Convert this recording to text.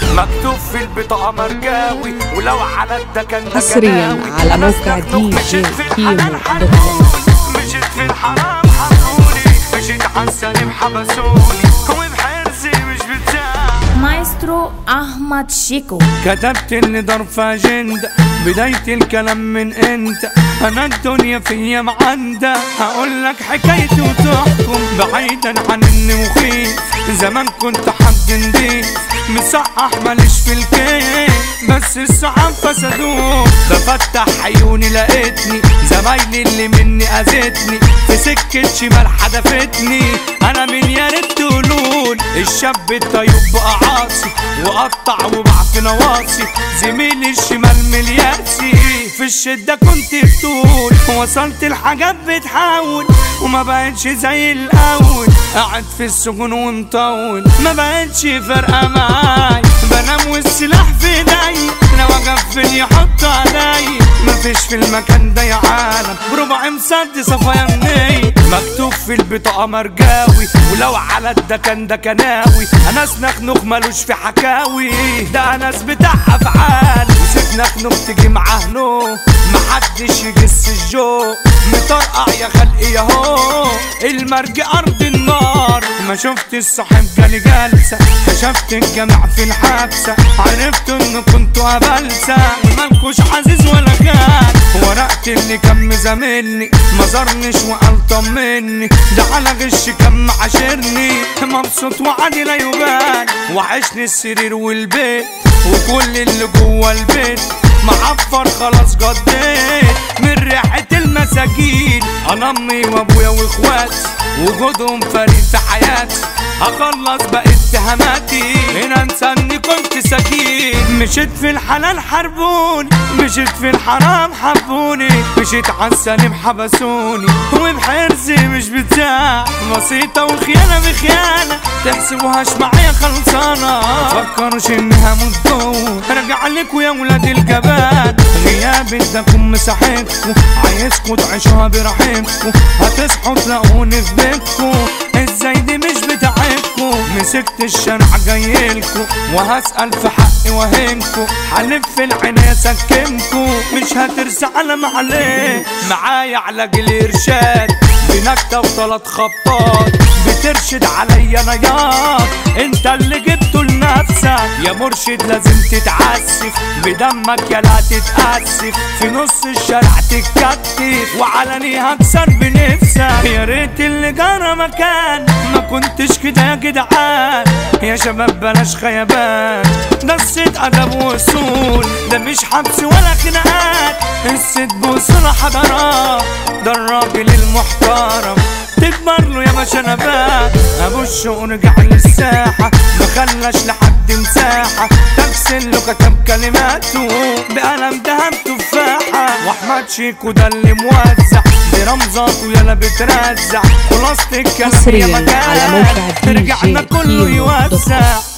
مكتوب في البطاقة مرجاوي ولو على الدكن ده حصرياً جناوي. على أنا موقع استخدم دي مشيت جي في كيمو الحلال دوت حرقوني مشيت في الحرام حرقوني مشيت عالسليم حبسوني وبحرزي مش بتاع مايسترو احمد شيكو كتبت اني ظرف اجنده بداية الكلام من انت انا الدنيا فيا معندة هقول لك حكايتي وتحكم بعيدا عن اني مخيف زمان كنت حد نضيف مصحح ماليش في الكيف بس الصحاب فسدوه بفتح عيوني لقيتني زمايلي اللي مني اذتني في سكة شمال حدفتني انا من يا ريت تقولون الشاب الطيب بقى عاصي وقطع وباع في نواصي زميلي الشمال ملياسي في الشدة كنت بتقول وصلت الحاجات بتحاول وما بقتش زي الاول قاعد في السجون ومطول ما بقتش فارقة معاي بنام والسلاح في ايدي لو اقفل يحط علي مفيش في المكان ده يا عالم بربع مسد صفايا مني مكتوب في البطاقة مرجاوي ولو على الدكن ده كناوي انا نخنخ ملوش في حكاوي ده ناس بتاع افعال وسيف نخنخ تيجي معاه نو محدش يجس الجو مطرقع يا خلقي ياهو المرج ارض النار ما شفت الصاحب جالي جلسة كشفت الجمع في الحبسة عرفت ان كنتوا ابلسة مالكوش عزيز ولا غال ورقت اللي كان مزاملني ما زارنيش وقال طمني ده على غش كان معاشرني مبسوط وعادي لا يبان وحشني السرير والبيت وكل اللي جوه البيت معفر خلاص قضيت من ريحة المساكين انا امي وابويا واخواتي وجودهم فريق في حياتي هخلص بقى اتهاماتي هنا انسى اني كنت سكين مشيت في الحلال حربوني مشيت في الحرام حبوني مشيت عالسليم حبسوني وبحرزي مش بتاع بسيطة وخيانة بخيانة تحسبوهاش معايا خلصانة فكروش اني هموت جوه ارجع لكوا يا ولاد الجبان غيابي اداكم مساحتكم عايزكوا تعيشوها براحتكم هتصحوا تلاقوني في بيتكم ازاي دي مش بتاعتكم مسكت الشنع جايلكوا وهسأل في حقي وهنكوا حلف في العين اسكنكوا مش هترسى على معليه معايا علاج الارشاد بنكتة وثلاث خبطات بترشد عليا نياط انت اللي جبته لنفسك يا مرشد لازم تتعسف بدمك يا لا تتأسف في نص الشارع تتكتف وعلني هكسر بنفسك يا ريت اللي جرى مكان ما كنتش كده يا جدعان يا شباب بلاش خيبان ده الصيد ادب وصول ده مش حبس ولا خناقات الصيد بوصول حضارات ده الراجل المحترم تكبر له يا باشا نبات ابو الشوق رجع للساحة ما خلاش لحد مساحة تغسل له كتب كلماته بقلم دهب تفاحة واحمد شيكو ده اللي موزع برمزاته يلا بترزع خلاصة الكلام يا حصرياً مكان على موقع دي جي رجعنا كله كيمو دوت كوم. يوزع